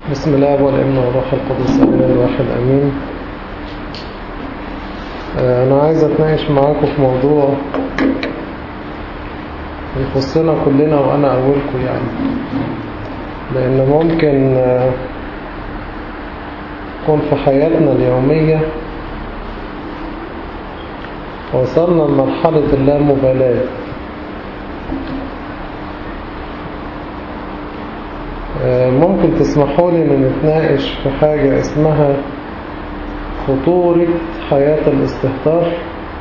بسم الله والابن والروح القدس الإله الواحد أمين آه، أنا عايز أتناقش معاكم في موضوع يخصنا كلنا وأنا أولكم يعني لأن ممكن آه، يكون في حياتنا اليومية وصلنا لمرحلة اللامبالاة آه، ممكن تسمحوا لي ان نتناقش في حاجة اسمها خطورة حياة الاستهتار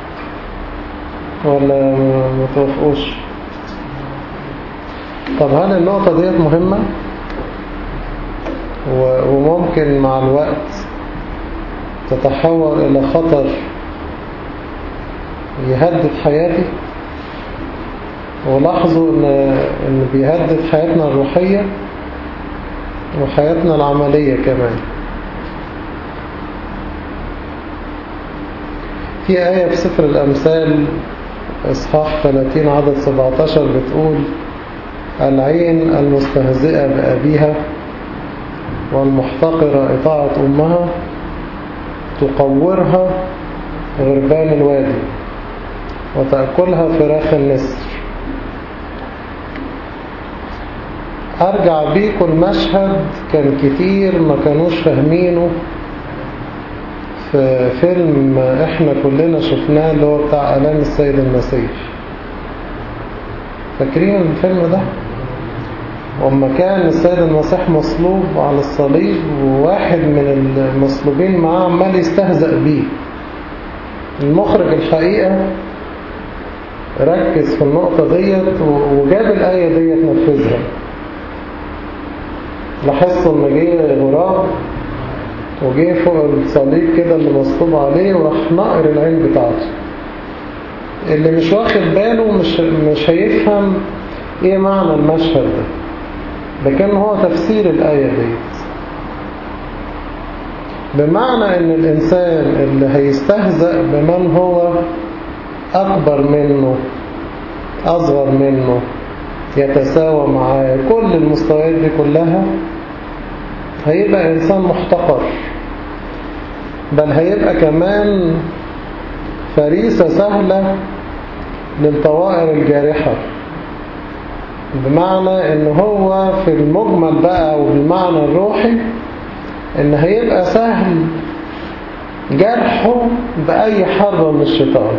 ولا ما توافقوش طب هل النقطة ديت مهمة و- وممكن مع الوقت تتحول إلى خطر يهدد حياتي ولاحظوا إن, إن بيهدد حياتنا الروحية وحياتنا العملية كمان في آية في سفر الأمثال إصحاح 30 عدد 17 بتقول العين المستهزئة بأبيها والمحتقرة إطاعة أمها تقورها غربان الوادي وتأكلها فراخ النسر أرجع بيكم المشهد كان كتير ما كانوش فاهمينه في فيلم احنا كلنا شفناه اللي هو بتاع آلام السيد المسيح فاكرين الفيلم ده؟ وما كان السيد المسيح مصلوب على الصليب وواحد من المصلوبين معاه عمال يستهزأ بيه المخرج الحقيقة ركز في النقطة ديت وجاب الآية ديت نفذها لاحظتوا ان جه غراب وجه فوق الصليب كده اللي مصطوب عليه وراح نقر العين بتاعته اللي مش واخد باله مش, مش هيفهم ايه معنى المشهد ده لكن هو تفسير الآية ديت بمعنى ان الانسان اللي هيستهزأ بمن هو اكبر منه اصغر منه يتساوى معاه كل المستويات دي كلها هيبقى إنسان محتقر بل هيبقى كمان فريسة سهلة للطوائر الجارحة بمعنى ان هو في المجمل بقى وبالمعنى الروحي ان هيبقى سهل جرحه بأي حرة من الشيطان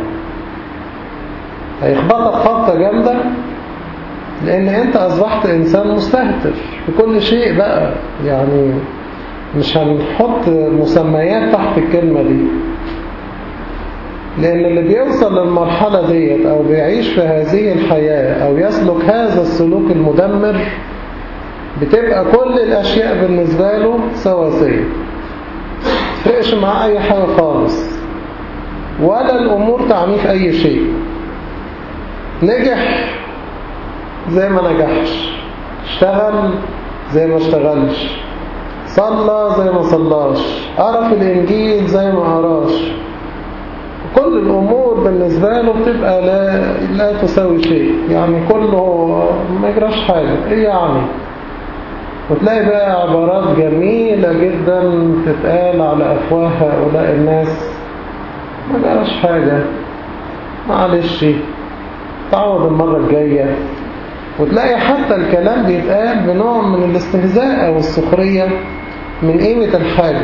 هيخبطك خبطة جامدة لان انت اصبحت انسان مستهتر في كل شيء بقى يعني مش هنحط مسميات تحت الكلمة دي لان اللي بيوصل للمرحلة ديت او بيعيش في هذه الحياة او يسلك هذا السلوك المدمر بتبقى كل الاشياء بالنسبة له سواسية تفرقش مع اي حاجة خالص ولا الامور تعنيه في اي شيء نجح زي ما نجحش اشتغل زي ما اشتغلش صلى زي ما صلاش قرا في الانجيل زي ما قراش كل الامور بالنسبه له بتبقى لا لا تساوي شيء يعني كله ما يجراش حاجه ايه يعني وتلاقي بقى عبارات جميله جدا تتقال على افواه هؤلاء الناس ما جراش حاجه معلش تعوض المره الجايه وتلاقي حتى الكلام بيتقال بنوع من الاستهزاء أو السخرية من قيمة الحاجة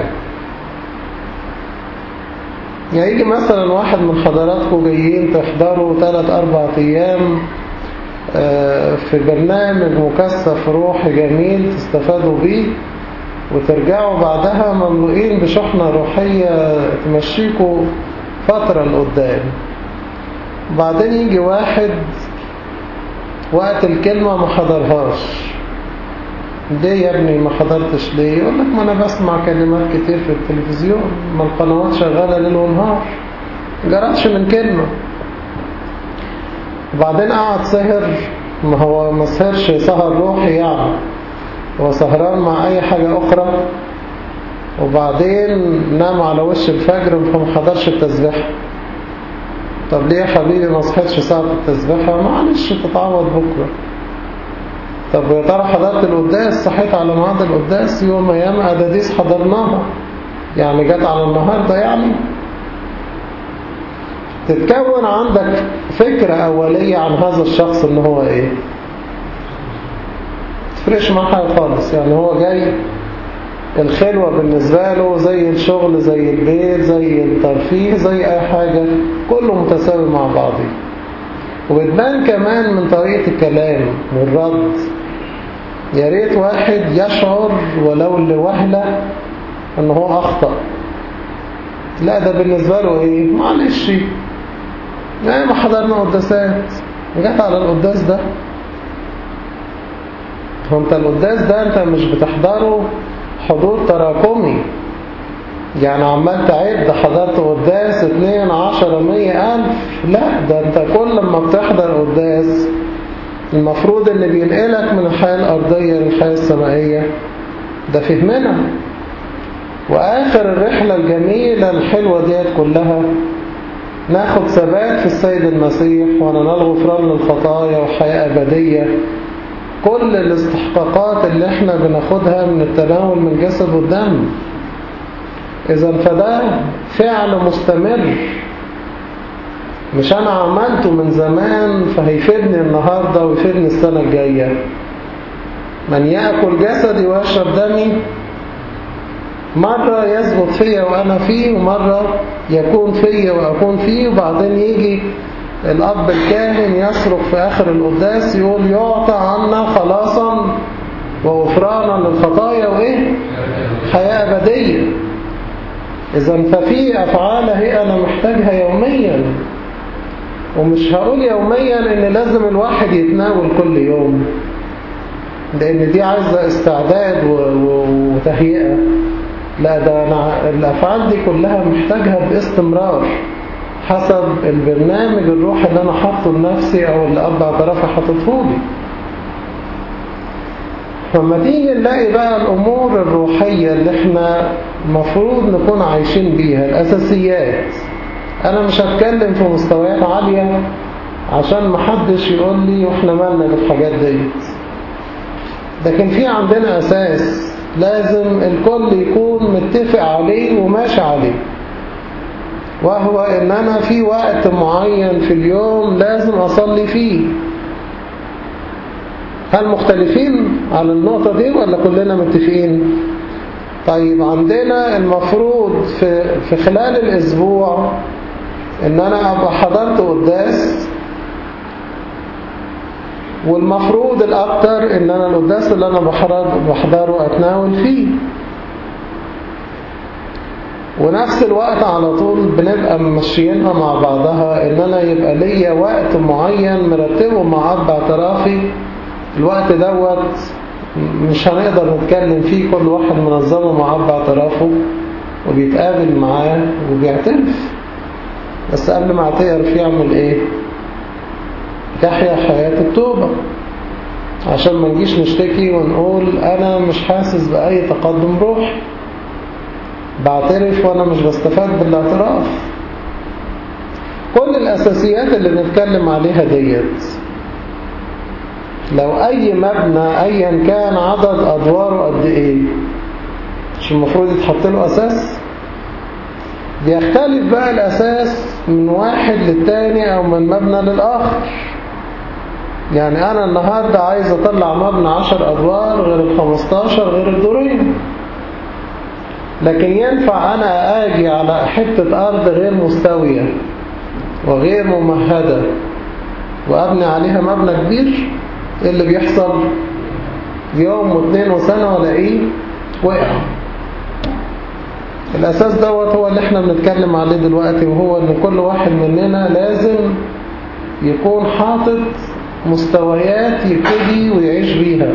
يعني يجي مثلا واحد من حضراتكم جايين تحضروا 3-4 أيام في برنامج مكثف روحي جميل تستفادوا بيه وترجعوا بعدها مملوئين بشحنة روحية تمشيكوا فترة لقدام وبعدين يجي واحد وقت الكلمة ما حضرهاش ليه يا ابني ما حضرتش ليه يقول لك ما انا بسمع كلمات كتير في التلفزيون ما القنوات شغالة ليل ونهار جرتش من كلمة وبعدين قعد سهر ما هو ما سهرش سهر روحي يعني هو سهران مع اي حاجة اخرى وبعدين نام على وش الفجر فما حضرش التسبيح طب ليه يا حبيبي ما صحتش ساعة التسبيحة معلش تتعوض بكرة طب يا ترى حضرت القداس صحيت على ميعاد القداس يوم أيام أداديس حضرناها يعني جت على النهاردة يعني تتكون عندك فكرة أولية عن هذا الشخص ان هو ايه تفرقش معاه حاجة خالص يعني هو جاي الخلوة بالنسبة له زي الشغل زي البيت زي الترفيه زي أي حاجة كله متساوي مع بعضه وبتبان كمان من طريقة الكلام والرد يا ريت واحد يشعر ولو لوهلة ان هو أخطأ لا ده بالنسبة له ايه معلش يعني ما حضرنا قداسات جت على القداس ده هو انت القداس ده انت مش بتحضره حضور تراكمي يعني عمال تعد حضرت قداس اتنين عشرة مية ألف لا ده انت كل ما بتحضر قداس المفروض اللي بينقلك من الحياة الأرضية للحياة السمائية ده فهمنا وآخر الرحلة الجميلة الحلوة ديت كلها ناخد ثبات في السيد المسيح وننال غفران للخطايا وحياة أبدية كل الاستحقاقات اللي احنا بناخدها من التناول من جسد والدم إذا فده فعل مستمر مش أنا عملته من زمان فهيفيدني النهاردة ويفيدني السنة الجاية من يأكل جسدي ويشرب دمي مرة يثبت فيا وأنا فيه ومرة يكون فيا وأكون فيه وبعدين يجي الأب الكاهن يصرخ في آخر القداس يقول يعطى عنا خلاصا وغفرانا للخطايا وإيه حياة أبدية إذا ففي أفعال هي أنا محتاجها يوميا ومش هقول يوميا إن لازم الواحد يتناول كل يوم لأن دي عايزة استعداد وتهيئة لا ده أنا الأفعال دي كلها محتاجها باستمرار حسب البرنامج الروحي اللي أنا حاطه لنفسي أو اللي أب اعترافي حاطته لي فما تيجي نلاقي بقى الأمور الروحية اللي احنا مفروض نكون عايشين بيها الأساسيات أنا مش هتكلم في مستويات عالية عشان محدش يقول لي واحنا مالنا بالحاجات ديت لكن في عندنا أساس لازم الكل يكون متفق عليه وماشي عليه وهو ان انا في وقت معين في اليوم لازم اصلي فيه هل مختلفين على النقطة دي ولا كلنا متفقين طيب عندنا المفروض في, في خلال الاسبوع ان انا ابقى حضرت قداس والمفروض الأكتر إن أنا القداس اللي أنا بحضره أتناول فيه ونفس الوقت على طول بنبقى ممشيينها مع بعضها إن أنا يبقى ليا وقت معين مرتبه مع أب اعترافي الوقت دوت مش هنقدر نتكلم فيه كل واحد منظمه مع أب اعترافه وبيتقابل معاه وبيعترف بس قبل ما اعترف يعمل ايه تحيا حياة التوبة عشان ما نجيش نشتكي ونقول أنا مش حاسس بأي تقدم روح بعترف وأنا مش بستفاد بالاعتراف كل الأساسيات اللي بنتكلم عليها ديت لو أي مبنى أيا كان عدد أدواره قد إيه مش المفروض يتحط له أساس بيختلف بقى الأساس من واحد للتاني أو من مبنى للآخر يعني أنا النهاردة عايز أطلع مبنى عشر أدوار غير الخمستاشر غير الدورين لكن ينفع أنا أجي على حتة أرض غير مستوية وغير ممهدة وأبني عليها مبنى كبير إيه اللي بيحصل يوم واثنين وسنة ولا إيه وقع الأساس دوت هو اللي احنا بنتكلم عليه دلوقتي وهو ان كل واحد مننا لازم يكون حاطط مستويات يبتدي ويعيش بيها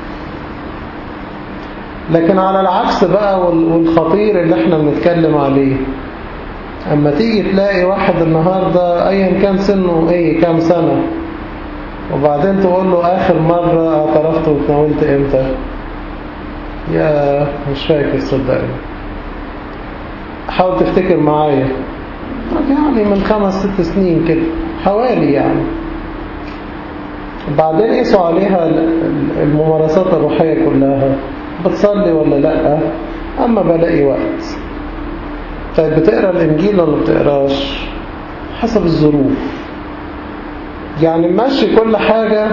لكن على العكس بقى والخطير اللي احنا بنتكلم عليه اما تيجي تلاقي واحد النهاردة ايا كان سنه ايه كام سنة وبعدين تقول له اخر مرة اعترفت وتناولت امتى يا مش فاكر صدقني حاول تفتكر معايا يعني من خمس ست سنين كده حوالي يعني بعدين قيسوا عليها الممارسات الروحية كلها بتصلي ولا لأ أما بلاقي وقت طيب بتقرأ الإنجيل ولا بتقراش حسب الظروف يعني ماشي كل حاجة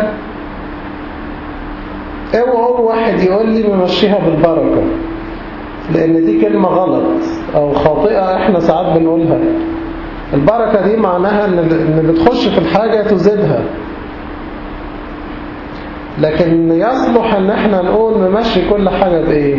اوعوا واحد يقول لي ممشيها بالبركة لأن دي كلمة غلط أو خاطئة احنا ساعات بنقولها البركة دي معناها ان بتخش في الحاجة تزيدها لكن يصلح ان احنا نقول نمشي كل حاجة بايه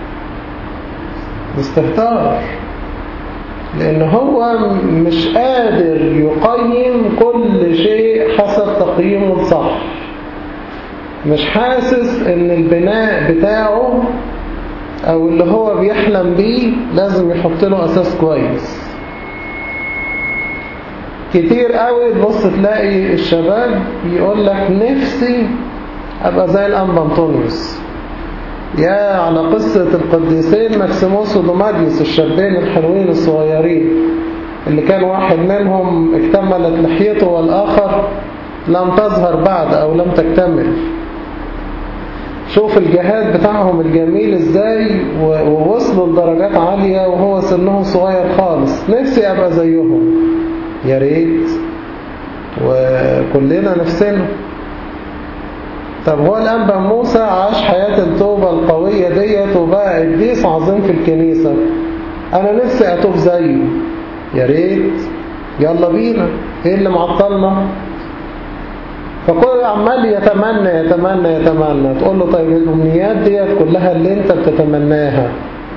باستهتار لان هو مش قادر يقيم كل شيء حسب تقييمه الصح مش حاسس ان البناء بتاعه او اللي هو بيحلم بيه لازم يحط له اساس كويس كتير قوي تبص تلاقي الشباب يقول لك نفسي ابقى زي الانبا انطونيوس يا على قصة القديسين ماكسيموس ودوماديوس الشابين الحلوين الصغيرين اللي كان واحد منهم اكتملت لحيته والآخر لم تظهر بعد أو لم تكتمل شوف الجهاد بتاعهم الجميل ازاي ووصلوا لدرجات عالية وهو سنهم صغير خالص نفسي ابقى زيهم يا ريت وكلنا نفسنا طب هو الأنبا موسى عاش حياة التوبة القوية ديت وبقى قديس عظيم في الكنيسة أنا نفسي أتوب زيه يا ريت يلا بينا إيه اللي معطلنا فكل عمال يتمنى يتمنى يتمنى تقول له طيب الأمنيات ديت كلها اللي انت بتتمناها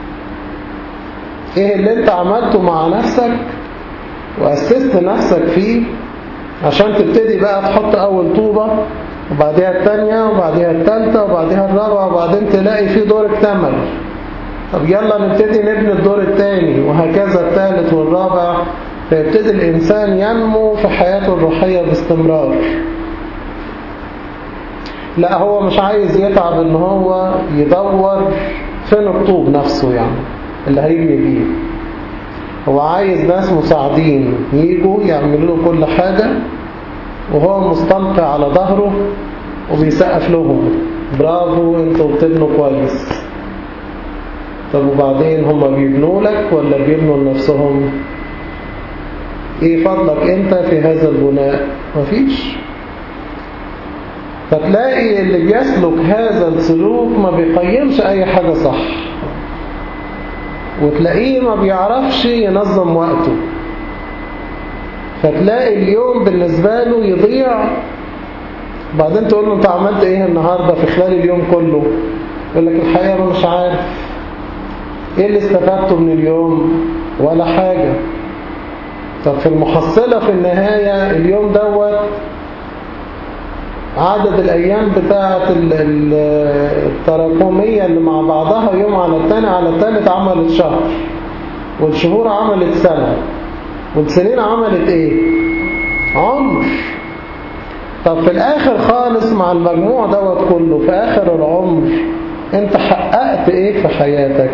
ايه اللي انت عملته مع نفسك وأسست نفسك فيه عشان تبتدي بقى تحط أول طوبة وبعدها الثانية وبعدها الثالثة وبعدها الرابعة وبعدين تلاقي في دور اكتمل طب يلا نبتدي نبني الدور الثاني وهكذا الثالث والرابع فيبتدي الإنسان ينمو في حياته الروحية باستمرار لا هو مش عايز يتعب ان هو يدور فين الطوب نفسه يعني اللي هيبني بيه هو عايز ناس مساعدين يجوا يعملوا له كل حاجة وهو مستلقي على ظهره وبيسقف لهم برافو انتوا بتبنوا كويس طب وبعدين هم بيبنوا لك ولا بيبنوا لنفسهم ايه فضلك انت في هذا البناء مفيش فتلاقي اللي بيسلك هذا السلوك ما بيقيمش اي حاجة صح وتلاقيه ما بيعرفش ينظم وقته فتلاقي اليوم بالنسبة له يضيع بعدين تقول له انت عملت ايه النهاردة في خلال اليوم كله يقول لك الحقيقة انا مش عارف ايه اللي استفدته من اليوم ولا حاجة طب في المحصلة في النهاية اليوم دوت عدد الأيام بتاعة التراكمية اللي مع بعضها يوم على التاني على التالت عملت شهر والشهور عملت سنة والسنين عملت ايه عمر طب في الاخر خالص مع المجموع دوت كله في اخر العمر انت حققت ايه في حياتك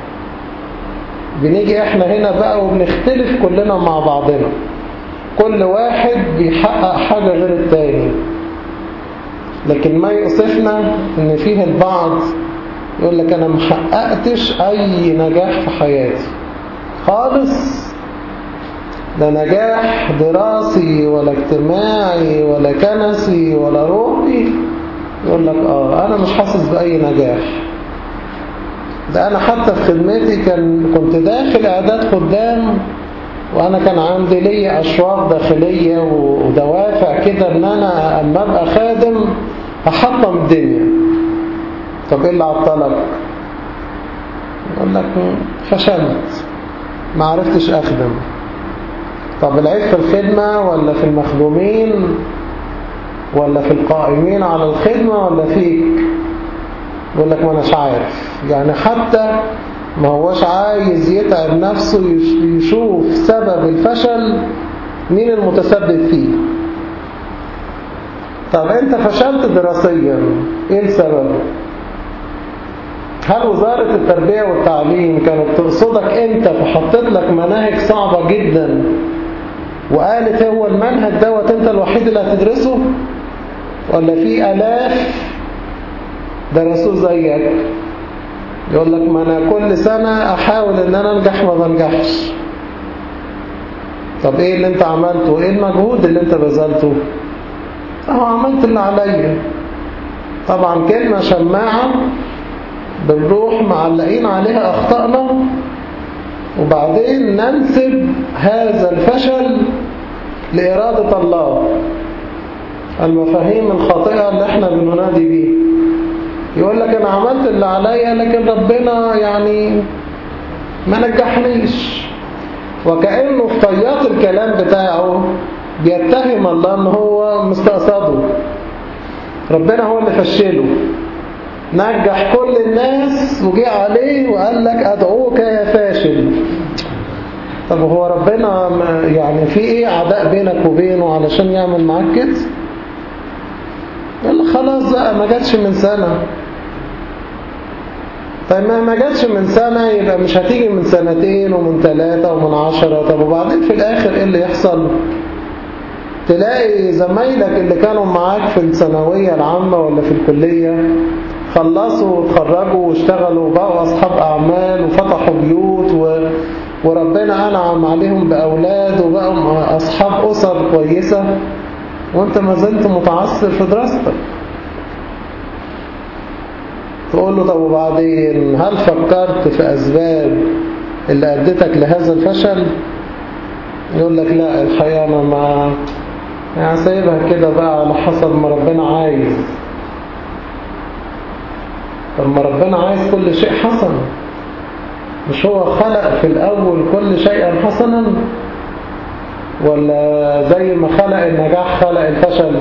بنيجي احنا هنا بقى وبنختلف كلنا مع بعضنا كل واحد بيحقق حاجة غير التاني لكن ما يؤسفنا ان فيه البعض يقول لك انا محققتش اي نجاح في حياتي خالص لا نجاح دراسي ولا اجتماعي ولا كنسي ولا روحي يقول لك اه انا مش حاسس باي نجاح ده انا حتى في خدمتي كان كنت داخل اعداد خدام وانا كان عندي لي اشواق داخلية ودوافع كده ان انا اما ابقى خادم احطم الدنيا طب ايه اللي عطلك يقول لك فشلت ما عرفتش اخدم طب العيب في الخدمة ولا في المخدومين ولا في القائمين على الخدمة ولا فيك يقول لك ما اناش عارف يعني حتى ما هوش عايز يتعب نفسه يشوف سبب الفشل مين المتسبب فيه طب انت فشلت دراسيا ايه السبب هل وزارة التربية والتعليم كانت تقصدك انت فحطت لك مناهج صعبة جدا وقالت هو المنهج دوت انت الوحيد اللي هتدرسه ولا في ألاف درسوه زيك يقول لك ما أنا كل سنة أحاول إن أنا أنجح ما بنجحش طب إيه اللي أنت عملته إيه المجهود اللي أنت بذلته أهو عملت اللي عليا طبعا كلمة شماعة بنروح معلقين عليها أخطأنا وبعدين ننسب هذا الفشل لإرادة الله المفاهيم الخاطئة اللي احنا بننادي بيه يقول لك انا عملت اللي عليا لكن ربنا يعني ما نجحنيش وكأنه في طيات الكلام بتاعه بيتهم الله ان هو مستقصده ربنا هو اللي فشله نجح كل الناس وجي عليه وقال لك ادعوك يا فاشل طب هو ربنا يعني في ايه عداء بينك وبينه علشان يعمل معاك كده يلا خلاص بقى ما جاتش من سنة طيب ما ما جاتش من سنة يبقى مش هتيجي من سنتين ومن ثلاثة ومن عشرة طب وبعدين في الآخر ايه اللي يحصل تلاقي زمايلك اللي كانوا معاك في الثانوية العامة ولا في الكلية خلصوا وتخرجوا واشتغلوا وبقوا أصحاب أعمال وفتحوا بيوت و... وربنا أنعم عليهم بأولاد وبقوا أصحاب أسر كويسة وانت ما زلت متعثر في دراستك تقول له طب وبعدين هل فكرت في أسباب اللي أدتك لهذا الفشل يقول لك لا الحقيقة أنا ما يعني سايبها كده بقى على حسب ما ربنا عايز طب ما ربنا عايز كل شيء حسن مش هو خلق في الأول كل شيء حسنا ولا زي ما خلق النجاح خلق الفشل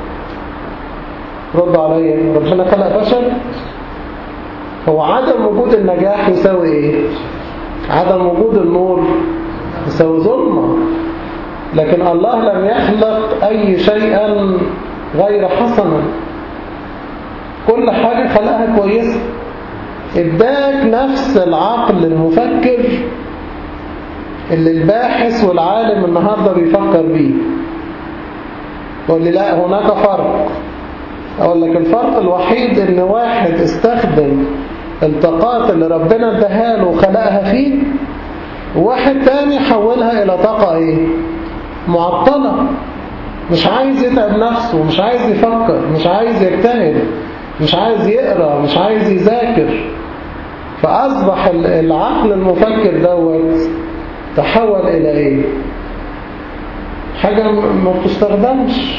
رد عليا ربنا خلق فشل هو عدم وجود النجاح يساوي ايه عدم وجود النور يساوي ظلمة لكن الله لم يخلق أي شيئا غير حسنا كل حاجة خلقها كويسة اداك نفس العقل المفكر اللي الباحث والعالم النهاردة بيفكر بيه يقول لي لا هناك فرق اقول لك الفرق الوحيد ان واحد استخدم الطاقات اللي ربنا اداها له وخلقها فيه وواحد تاني حولها الى طاقة ايه معطلة مش عايز يتعب نفسه مش عايز يفكر مش عايز يجتهد مش عايز يقرأ مش عايز يذاكر فأصبح العقل المفكر دوت تحول إلى إيه حاجة ما بتستخدمش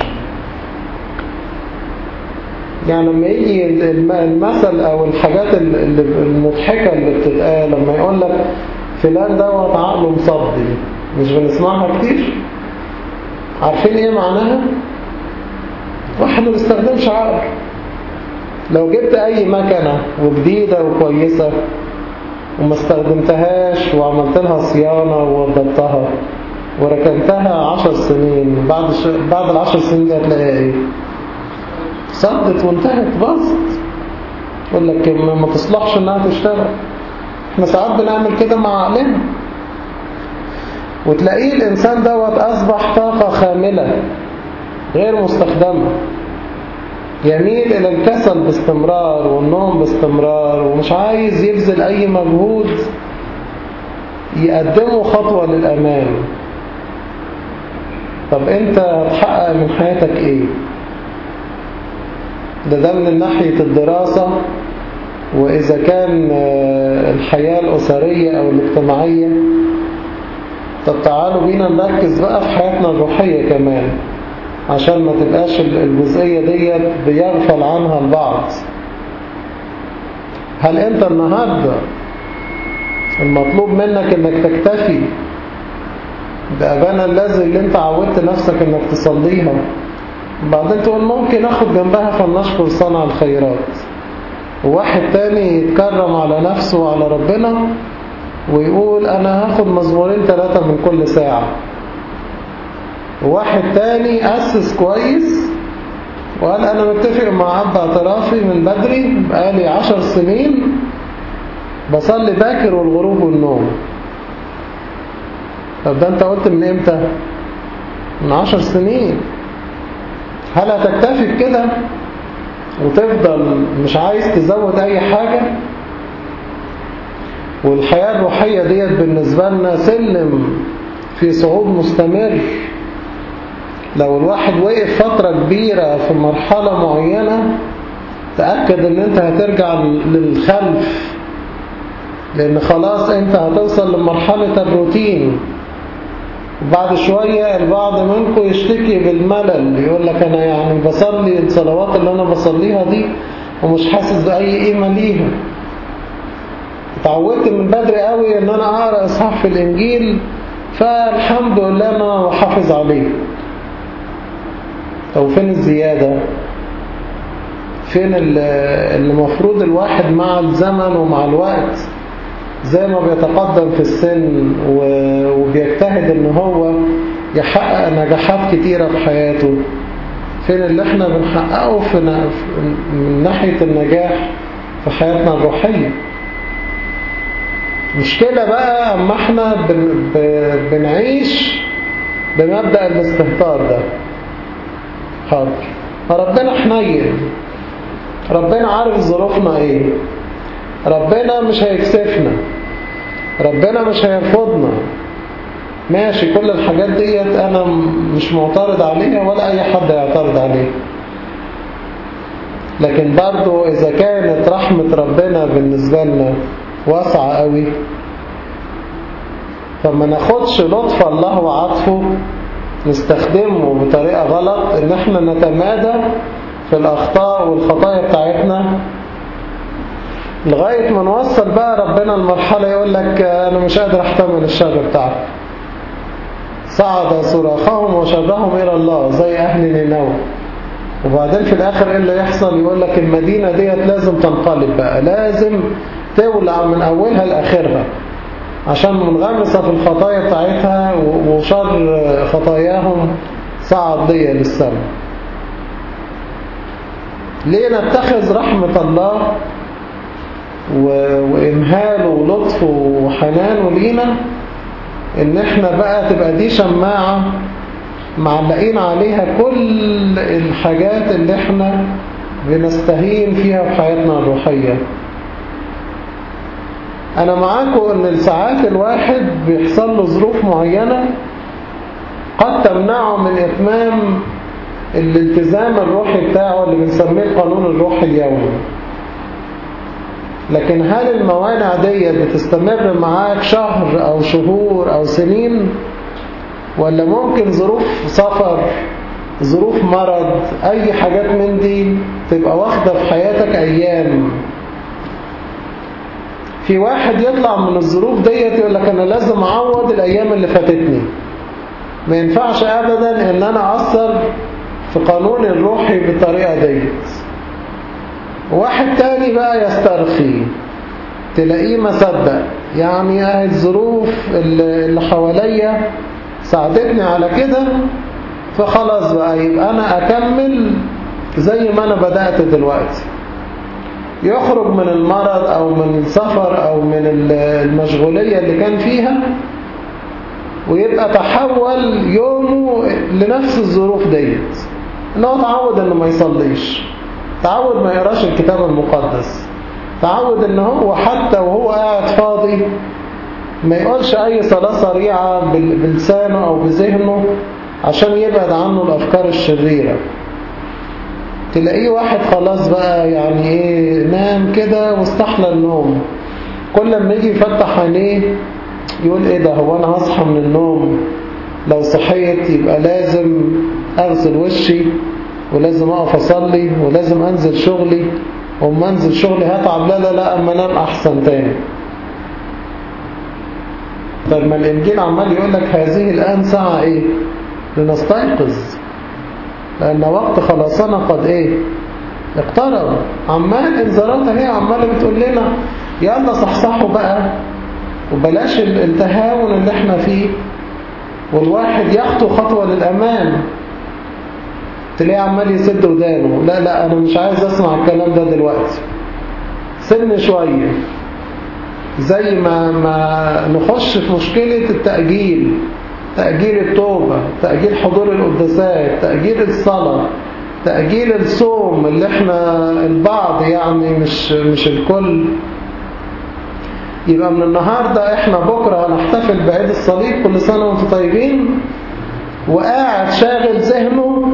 يعني لما يجي المثل أو الحاجات المضحكة اللي بتتقال لما يقول لك فلان دوت عقله مصدي مش بنسمعها كتير عارفين ايه معناها واحد ما بيستخدمش عقل لو جبت اي مكنة وجديدة وكويسة وما استخدمتهاش وعملت لها صيانة ووضبتها وركنتها عشر سنين بعد ش... بعد العشر سنين دي هتلاقيها ايه صدت وانتهت باظت يقول لك ما تصلحش انها تشتغل احنا ساعات بنعمل كده مع عقلنا وتلاقيه الانسان دوت اصبح طاقة خاملة غير مستخدمة يميل إلى الكسل باستمرار والنوم باستمرار ومش عايز يبذل أي مجهود يقدمه خطوة للأمام طب أنت هتحقق من حياتك إيه؟ ده ده من ناحية الدراسة وإذا كان الحياة الأسرية أو الاجتماعية طب تعالوا بينا نركز بقى في حياتنا الروحية كمان عشان ما تبقاش الجزئية دي بيغفل عنها البعض هل انت النهاردة المطلوب منك انك تكتفي بأبانا الذي اللي انت عودت نفسك انك تصليها وبعدين تقول ممكن اخد جنبها فلنشكر صنع الخيرات وواحد تاني يتكرم على نفسه وعلى ربنا ويقول انا هاخد مزمورين ثلاثة من كل ساعة وواحد تاني أسس كويس وقال أنا متفق مع أب اعترافي من بدري بقالي عشر سنين بصلي باكر والغروب والنوم طب ده أنت قلت من إمتى؟ من عشر سنين هل هتكتفي بكده وتفضل مش عايز تزود اي حاجة والحياة الروحية ديت بالنسبة لنا سلم في صعود مستمر لو الواحد وقف فترة كبيرة في مرحلة معينة تأكد ان انت هترجع للخلف لان خلاص انت هتوصل لمرحلة الروتين وبعد شوية البعض منكم يشتكي بالملل يقول لك انا يعني بصلي الصلوات اللي انا بصليها دي ومش حاسس بأي قيمة ليها اتعودت من بدري قوي ان انا اقرأ اصحاح في الانجيل فالحمد لله انا حافظ عليه طب فين الزيادة فين اللي المفروض الواحد مع الزمن ومع الوقت زي ما بيتقدم في السن وبيجتهد ان هو يحقق نجاحات كتيرة في حياته فين اللي احنا بنحققه في من ناحية النجاح في حياتنا الروحية مشكلة بقى اما احنا بن بنعيش بمبدأ الاستهتار ده حاضر ربنا حنين ربنا عارف ظروفنا ايه ربنا مش هيكسفنا ربنا مش هيرفضنا ماشي كل الحاجات ديت انا مش معترض عليها ولا اي حد يعترض عليها لكن برضو اذا كانت رحمة ربنا بالنسبة لنا واسعة قوي فما ناخدش لطف الله وعطفه نستخدمه بطريقة غلط ان احنا نتمادى في الاخطاء والخطايا بتاعتنا لغاية ما نوصل بقى ربنا المرحلة يقول لك انا مش قادر احتمل الشر بتاعك صعد صراخهم وشرهم الى الله زي اهل نينوى وبعدين في الاخر ايه اللي يحصل يقول لك المدينة ديت لازم تنقلب بقى لازم تولع من اولها لاخرها عشان منغمسة في الخطايا بتاعتها وشر خطاياهم صعد ليا للسماء ليه نتخذ رحمة الله وإمهاله ولطفه وحنانه لينا إن إحنا بقى تبقى دي شماعة معلقين عليها كل الحاجات اللي إحنا بنستهين فيها في حياتنا الروحية أنا معاكم إن ساعات الواحد بيحصل له ظروف معينة قد تمنعه من إتمام الالتزام الروحي بتاعه اللي بنسميه القانون الروحي اليومي لكن هل الموانع دي بتستمر معاك شهر أو شهور أو سنين ولا ممكن ظروف سفر ظروف مرض أي حاجات من دي تبقى واخدة في حياتك أيام في واحد يطلع من الظروف ديت يقول لك أنا لازم أعوض الأيام اللي فاتتني ما ينفعش أبدا إن أنا أثر في قانون الروحي بالطريقة ديت واحد تاني بقى يسترخي تلاقيه مصدق يعني الظروف اللي حواليا ساعدتني على كده فخلاص بقى يبقى أنا أكمل زي ما أنا بدأت دلوقتي يخرج من المرض أو من السفر أو من المشغولية اللي كان فيها ويبقى تحول يومه لنفس الظروف ديت انه تعود انه ما يصليش تعود ما يقراش الكتاب المقدس تعود ان هو حتى وهو قاعد فاضي ما يقولش اي صلاة سريعة بلسانه او بذهنه عشان يبعد عنه الافكار الشريرة تلاقيه واحد خلاص بقى يعني ايه نام كده واستحلى النوم كل ما يجي يفتح عينيه يقول ايه ده هو انا هصحى من النوم لو صحيت يبقى لازم اغسل وشي ولازم اقف اصلي ولازم انزل شغلي وما انزل شغلي هتعب لا لا لا اما انام احسن تاني طب ما الانجيل عمال يقول لك هذه الان ساعة ايه لنستيقظ لان وقت خلاصنا قد ايه اقترب عمال انذارات اهي عماله بتقول لنا يلا صحصحوا بقى وبلاش التهاون اللي احنا فيه والواحد يخطو خطوة للأمام تلاقيه عمال يسد ودانه لا لا أنا مش عايز أسمع الكلام ده دلوقتي سن شوية زي ما, ما نخش في مشكلة التأجيل تأجيل التوبة تأجيل حضور القداسات تأجيل الصلاة تأجيل الصوم اللي احنا البعض يعني مش مش الكل يبقى من النهاردة احنا بكرة هنحتفل بعيد الصليب كل سنة وانتم طيبين وقاعد شاغل ذهنه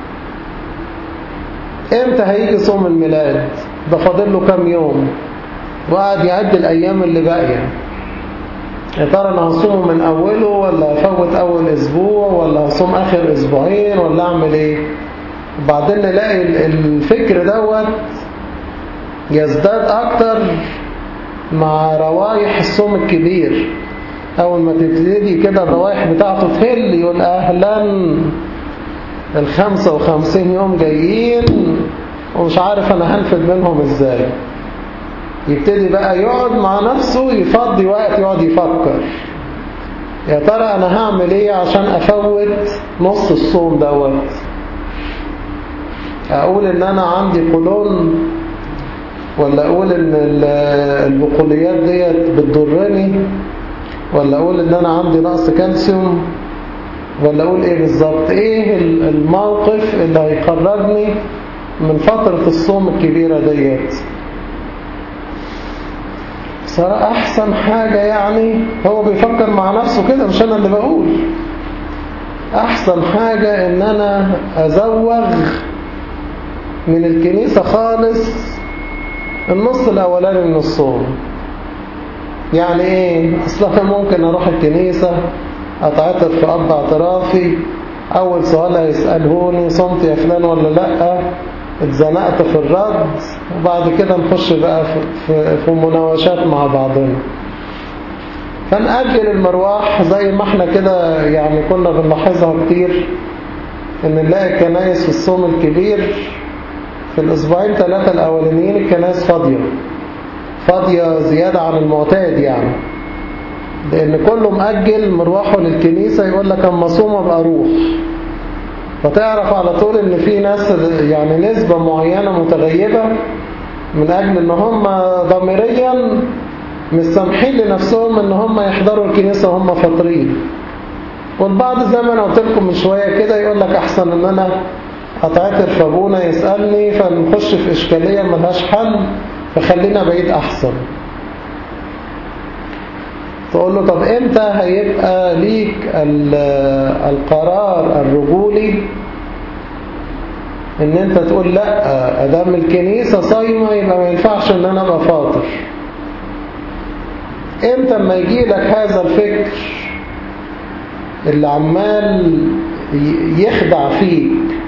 امتى هيجي صوم الميلاد ده فاضل له كام يوم وقاعد يعد الايام اللي باقيه يا ترى انا هصوم من اوله ولا افوت اول اسبوع ولا هصوم اخر اسبوعين ولا اعمل ايه وبعدين نلاقي الفكر دوت يزداد اكتر مع روايح الصوم الكبير اول ما تبتدي كده الروايح بتاعته تهل يقول اهلا الخمسة وخمسين يوم جايين ومش عارف انا هنفد منهم ازاي يبتدي بقى يقعد مع نفسه يفضي وقت يقعد يفكر يا ترى انا هعمل ايه عشان افوت نص الصوم دوت اقول ان انا عندي قولون ولا اقول ان البقوليات ديت بتضرني ولا اقول ان انا عندي نقص كالسيوم ولا اقول ايه بالظبط ايه الموقف اللي هيخرجني من فترة الصوم الكبيرة ديت صراحة احسن حاجة يعني هو بيفكر مع نفسه كده مش انا اللي بقول احسن حاجة ان انا ازوغ من الكنيسة خالص النص الاولاني من الصوم يعني ايه اصلا ممكن اروح الكنيسة اتعاطف في اب اعترافي اول سؤال هيسألهوني صمت يا فلان ولا لا اتزنقت في الرد وبعد كده نخش بقى في, في, في مناوشات مع بعضنا فنأجل المرواح زي ما احنا كده يعني كنا بنلاحظها كتير ان نلاقي الكنايس في الصوم الكبير في الاسبوعين ثلاثة الاولانيين الكنايس فاضية فاضية زيادة عن المعتاد يعني لان كله مأجل مروحه للكنيسة يقول لك اما صوم ابقى اروح فتعرف على طول ان في ناس يعني نسبة معينة متغيبة من اجل ان هم ضميريا مسامحين لنفسهم ان هم يحضروا الكنيسة وهم فاطرين والبعض زي ما انا قلت لكم من شوية كده يقول لك احسن ان انا اتعترف ابونا يسألني فنخش في اشكالية ملهاش حل فخلينا بعيد احسن تقول له طب امتى هيبقى ليك القرار الرجولي ان انت تقول لا ادام الكنيسة صايمة يبقى ما ينفعش ان انا ابقى فاطر امتى اما يجي لك هذا الفكر اللي عمال يخدع فيك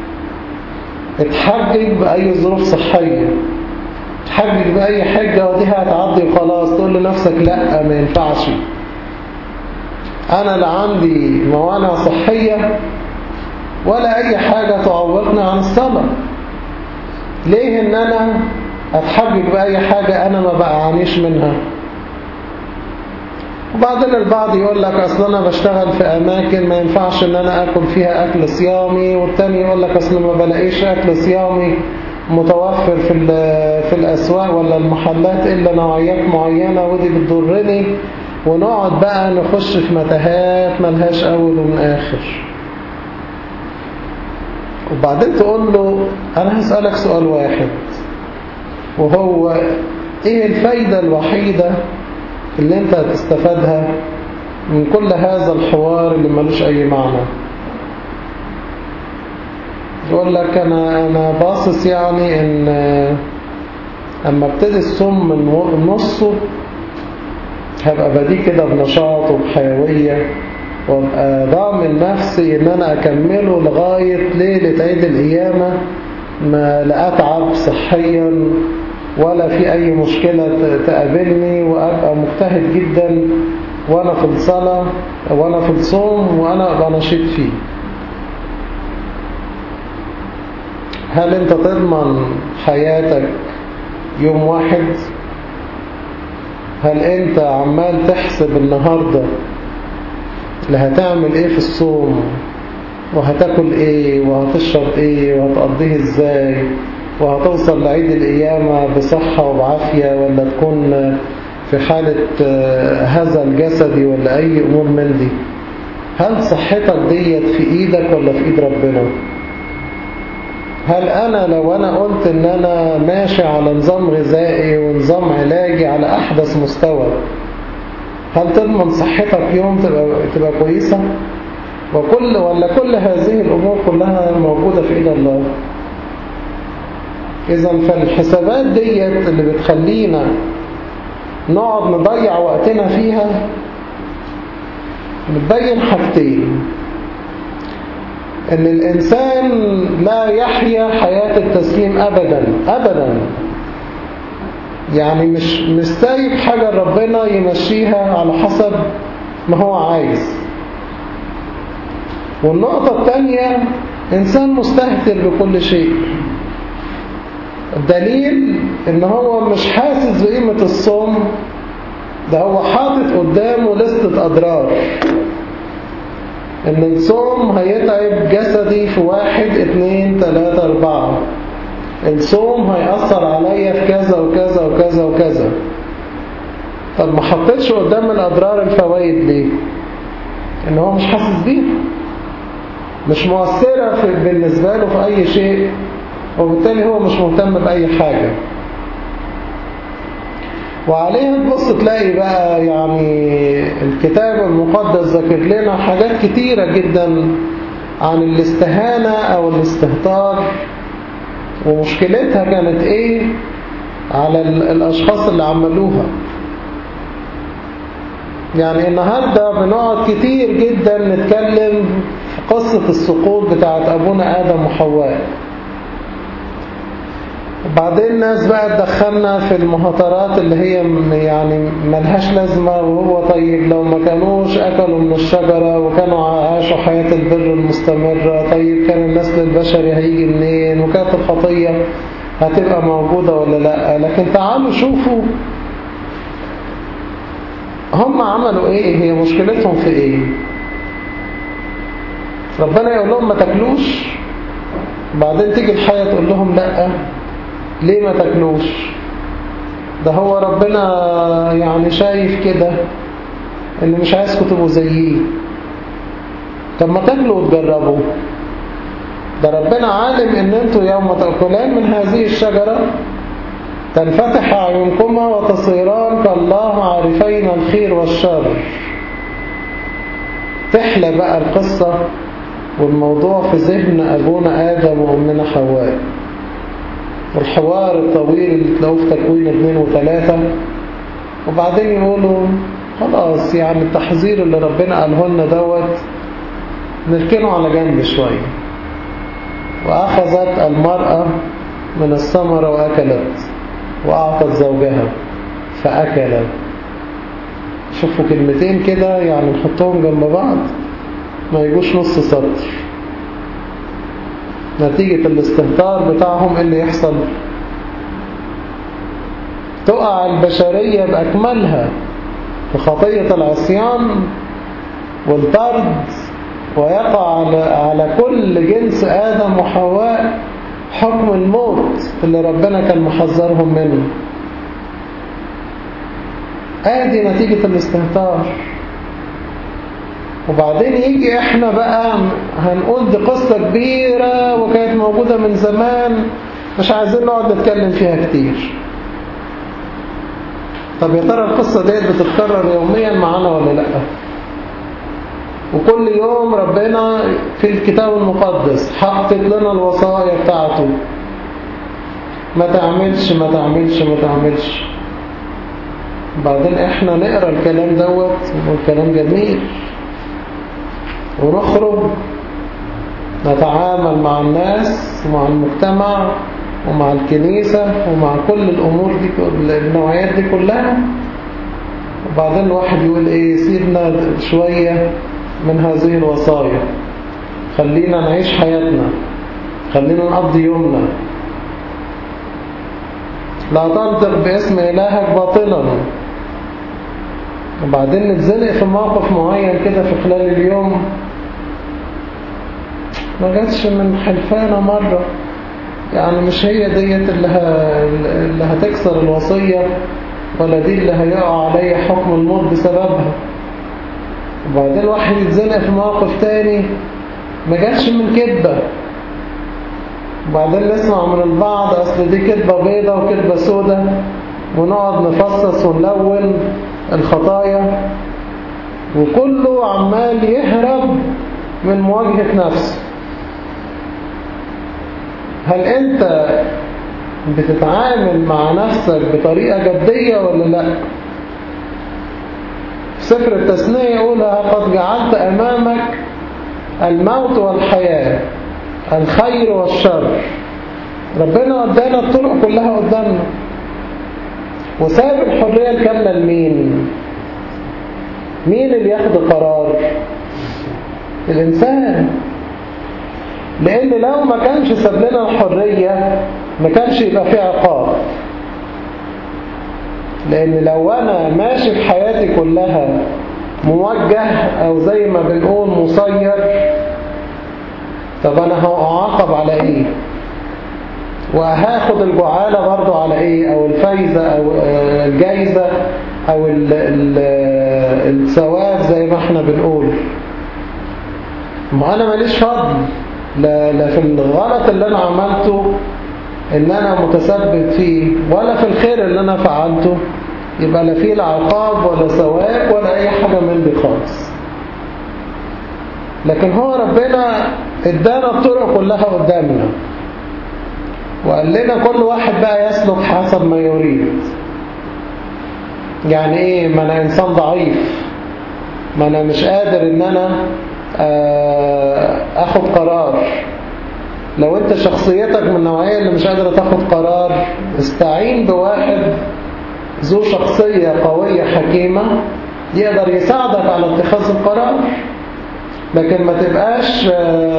اتحجج بأي ظروف صحية اتحجج بأي حاجة ودي هتعدي وخلاص تقول لنفسك لا ما ينفعش أنا لا عندي موانع صحية ولا أي حاجة تعوقني عن الصلاة ليه إن أنا أتحجج بأي حاجة أنا ما بعانيش منها وبعدين البعض يقول لك أصل أنا بشتغل في أماكن ما ينفعش إن أنا أكل فيها أكل صيامي والتاني يقول لك أصل ما بلاقيش أكل صيامي متوفر في في الأسواق ولا المحلات إلا نوعيات معينة ودي بتضرني ونقعد بقى نخش في متاهات ملهاش أول ومن آخر وبعدين تقول له أنا هسألك سؤال واحد وهو إيه الفايدة الوحيدة اللي أنت هتستفادها من كل هذا الحوار اللي ملوش أي معنى يقول لك أنا, أنا باصص يعني إن أما ابتدي الصوم من نصه هبقى بديه كده بنشاط وبحيوية وابقى ضامن نفسي ان انا اكمله لغاية ليلة عيد القيامة ما لا اتعب صحيا ولا في اي مشكلة تقابلني وابقى مجتهد جدا وانا في الصلاة وانا في الصوم وانا ابقى نشيط فيه هل انت تضمن حياتك يوم واحد هل انت عمال تحسب النهاردة اللي هتعمل ايه في الصوم وهتاكل ايه وهتشرب ايه وهتقضيه ازاي وهتوصل لعيد القيامة بصحة وبعافية ولا تكون في حالة هزل جسدي ولا اي امور من دي هل صحتك ديت في ايدك ولا في ايد ربنا هل أنا لو أنا قلت إن أنا ماشي على نظام غذائي ونظام علاجي على أحدث مستوى هل تضمن صحتك يوم تبقى, تبقى كويسة وكل ولا كل هذه الأمور كلها موجودة في إيد الله إذا فالحسابات ديت اللي بتخلينا نقعد نضيع وقتنا فيها بتبين حاجتين ان الانسان لا يحيا حياة التسليم ابدا ابدا يعني مش مش سايب حاجة ربنا يمشيها على حسب ما هو عايز والنقطة الثانية انسان مستهتر بكل شيء الدليل ان هو مش حاسس بقيمة الصوم ده هو حاطط قدامه لستة اضرار ان الصوم هيتعب جسدي في واحد اتنين تلاتة اربعة الصوم هيأثر عليا في كذا وكذا وكذا وكذا طب ما حطيتش قدام الأضرار الفوائد ليه ان هو مش حاسس بيها مش مؤثرة في بالنسبة له في أي شيء وبالتالي هو مش مهتم بأي حاجة وعليها تبص تلاقي بقى يعني الكتاب المقدس ذكر لنا حاجات كتيرة جدا عن الاستهانة أو الاستهتار ومشكلتها كانت ايه على الأشخاص اللي عملوها يعني النهاردة بنقعد كتير جدا نتكلم في قصة السقوط بتاعت أبونا آدم وحواء وبعدين الناس بقى تدخلنا في المهاترات اللي هي يعني ملهاش لازمة وهو طيب لو ما كانوش أكلوا من الشجرة وكانوا عاشوا حياة البر المستمرة طيب كان النسل البشري هيجي منين وكانت الخطية هتبقى موجودة ولا لا لكن تعالوا شوفوا هم عملوا ايه هي مشكلتهم في ايه ربنا يقول لهم ما تاكلوش بعدين تيجي الحياة تقول لهم لا ليه ما تاكلوش ده هو ربنا يعني شايف كده ان مش عايزكم تبقوا زييه طب ما تاكلوا وتجربوا ده ربنا عالم ان انتوا يوم تأكلان من هذه الشجرة تنفتح أعينكما وتصيران كالله عارفين الخير والشر تحلى بقى القصة والموضوع في ذهن أبونا آدم وأمنا حواء والحوار الطويل اللي تلاقوه في تكوين اثنين وثلاثة وبعدين يقولوا خلاص يعني التحذير اللي ربنا قاله لنا دوت نركنه على جنب شوية وأخذت المرأة من الثمرة وأكلت وأعطت زوجها فأكل شوفوا كلمتين كده يعني نحطهم جنب بعض ما يجوش نص سطر نتيجة الاستهتار بتاعهم اللي يحصل تقع البشرية بأكملها في خطية العصيان والطرد ويقع على كل جنس آدم وحواء حكم الموت اللي ربنا كان محذرهم منه ادي نتيجة الاستهتار وبعدين يجي احنا بقى هنقول دي قصة كبيرة وكانت موجودة من زمان مش عايزين نقعد نتكلم فيها كتير طب يا ترى القصة ديت بتتكرر يوميا معانا ولا لا وكل يوم ربنا في الكتاب المقدس حطت لنا الوصايا بتاعته ما تعملش ما تعملش ما تعملش بعدين احنا نقرا الكلام دوت والكلام جميل ونخرج نتعامل مع الناس ومع المجتمع ومع الكنيسة ومع كل الأمور دي النوعيات دي كلها وبعدين الواحد يقول ايه سيبنا شوية من هذه الوصايا خلينا نعيش حياتنا خلينا نقضي يومنا لا تنطق باسم إلهك باطلا وبعدين نتزنق في موقف معين كده في خلال اليوم ما جاتش من حلفانة مرة يعني مش هي ديت اللي, ه... اللي هتكسر الوصية ولا دي اللي هيقع عليا حكم الموت بسببها وبعدين الواحد يتزنق في موقف تاني ما جاتش من كذبة وبعدين نسمع من البعض أصل دي كذبة بيضة وكذبة سودة ونقعد نفصص ونلون الخطايا وكله عمال يهرب من مواجهة نفسه هل أنت بتتعامل مع نفسك بطريقة جدية ولا لا في سفر التثنية يقول قد جعلت أمامك الموت والحياة الخير والشر ربنا ادانا الطرق كلها قدامنا وساب الحرية الكاملة لمين مين اللي ياخد القرار الإنسان لأن لو ما كانش ساب لنا الحرية ما كانش يبقى في عقاب لأن لو أنا ماشي في حياتي كلها موجه أو زي ما بنقول مسير طب أنا هعاقب على إيه وهاخد الجعالة برضو على إيه أو الفايزة أو الجايزة أو الثواب زي ما احنا بنقول ما أنا ماليش فضل لا, لا في الغلط اللي أنا عملته ان انا متسبب فيه ولا في الخير اللي انا فعلته يبقى لا فيه لا عقاب ولا ثواب ولا اي حاجة من دي خالص لكن هو ربنا ادانا الطرق كلها قدامنا وقال لنا كل واحد بقى يسلك حسب ما يريد يعني ايه ما انا انسان ضعيف ما انا مش قادر ان انا اخد قرار لو انت شخصيتك من النوعية اللي مش قادرة تاخد قرار استعين بواحد ذو شخصية قوية حكيمة يقدر يساعدك على اتخاذ القرار لكن ما تبقاش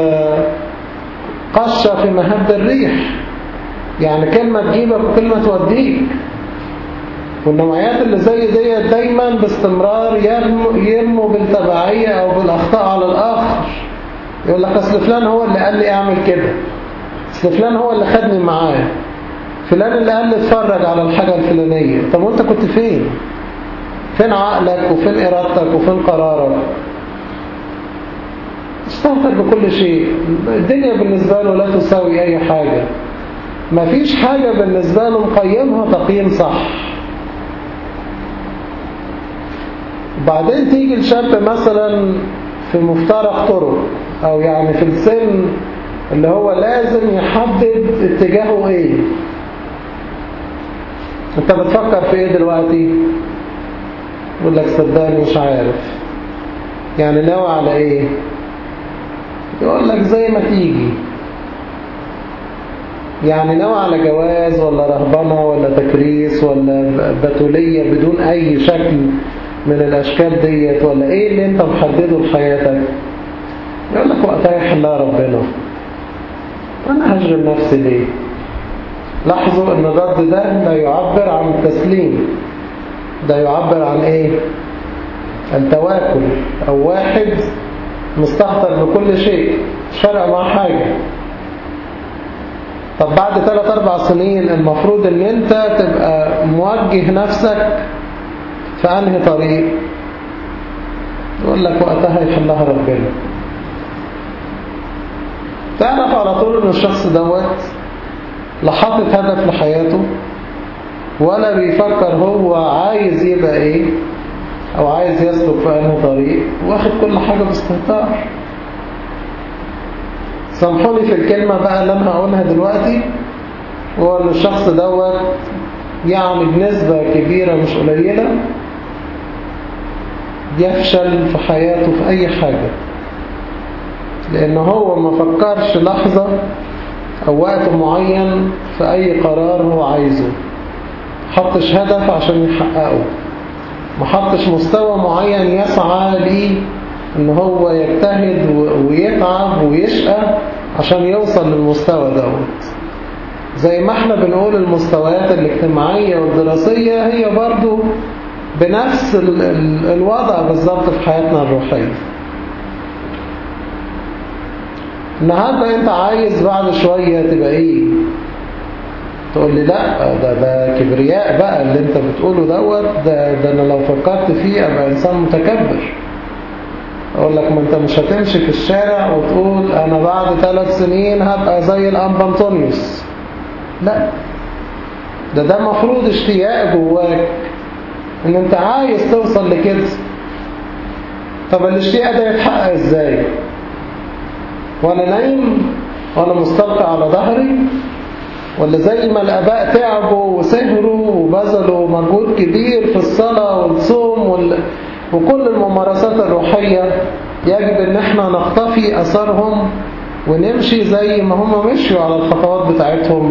قشة في مهب الريح يعني كلمة تجيبك وكلمة توديك والنوعيات اللي زي دي دايما باستمرار يرموا بالتبعية او بالاخطاء على الاخر يقول لك اصل فلان هو اللي قال لي اعمل كده اصل فلان هو اللي خدني معاه فلان اللي قال لي اتفرج على الحاجة الفلانية طب وانت كنت فين فين عقلك وفين ارادتك وفين قرارك استهتر بكل شيء الدنيا بالنسبة له لا تساوي اي حاجة مفيش حاجة بالنسبة له مقيمها تقييم صح وبعدين تيجي الشاب مثلا في مفترق طرق او يعني في السن اللي هو لازم يحدد اتجاهه ايه انت بتفكر في ايه دلوقتي يقول لك صدقني مش عارف يعني ناوي على ايه يقول لك زي ما تيجي يعني ناوي على جواز ولا رهبنة ولا تكريس ولا بتولية بدون اي شكل من الاشكال ديت ولا ايه اللي انت محدده لحياتك يقول لك وقتها يحلها ربنا انا هشغل نفسي ليه لاحظوا ان الرد ده لا يعبر عن التسليم ده يعبر عن ايه التواكل او واحد مستهتر بكل شيء مش فارق مع حاجة طب بعد 3 4 سنين المفروض ان انت تبقى موجه نفسك في انهي طريق يقول لك وقتها يحلها ربنا تعرف على طول ان الشخص دوت لا حاطط هدف لحياته ولا بيفكر هو عايز يبقى ايه او عايز يسلك في انهي طريق واخد كل حاجة باستهتار سامحوني في الكلمة بقى اللي انا هقولها دلوقتي هو ان الشخص دوت يعني بنسبة كبيرة مش قليلة يفشل في حياته في اي حاجة لان هو ما فكرش لحظة او وقت معين في اي قرار هو عايزه حطش هدف عشان يحققه ما حطش مستوى معين يسعى ليه ان هو يجتهد ويتعب ويشقى عشان يوصل للمستوى دوت زي ما احنا بنقول المستويات الاجتماعية والدراسية هي برضو بنفس ال ال الوضع بالظبط في حياتنا الروحية النهاردة انت عايز بعد شوية تبقى ايه تقول لي لا ده ده كبرياء بقى اللي انت بتقوله دوت ده, ده انا لو فكرت فيه ابقى انسان متكبر اقول لك ما انت مش هتمشي في الشارع وتقول انا بعد ثلاث سنين هبقى زي الانبا انطونيوس لا ده ده مفروض اشتياق جواك ان انت عايز توصل لكده طب الاشتياق ده يتحقق ازاي وانا نايم وانا مستلقى على ظهري ولا زي ما الاباء تعبوا وسهروا وبذلوا مجهود كبير في الصلاة والصوم وال... وكل الممارسات الروحية يجب ان احنا نقتفي اثرهم ونمشي زي ما هم مشوا على الخطوات بتاعتهم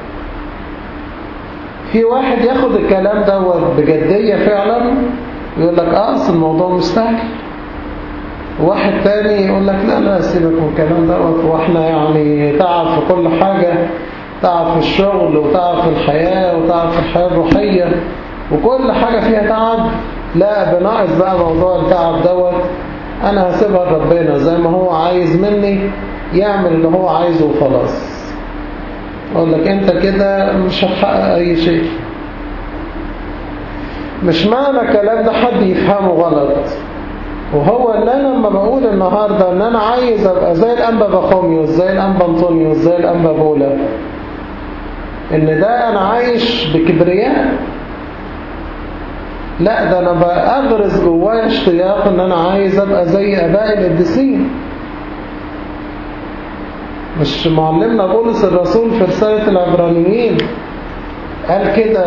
في واحد ياخد الكلام دوت بجدية فعلا يقول لك اه اصل الموضوع مستعجل واحد تاني يقول لك لا لا سيبك من الكلام دوت واحنا يعني تعب في كل حاجة تعب في الشغل وتعب في الحياة وتعب في الحياة الروحية وكل حاجة فيها تعب لا بناقص بقى موضوع التعب دوت انا هسيبها لربنا زي ما هو عايز مني يعمل اللي هو عايزه وخلاص اقول لك انت كده مش هتحقق اي شيء مش معنى الكلام ده حد يفهمه غلط وهو ان انا لما بقول النهاردة ان انا عايز ابقى زي الانبا بخوميوس زي الانبا انطونيوس زي الانبا بولا ان ده انا عايش بكبرياء لا ده انا بأغرز جوايا اشتياق ان انا عايز ابقى زي اباء القديسين مش معلمنا بولس الرسول في رسالة العبرانيين قال كده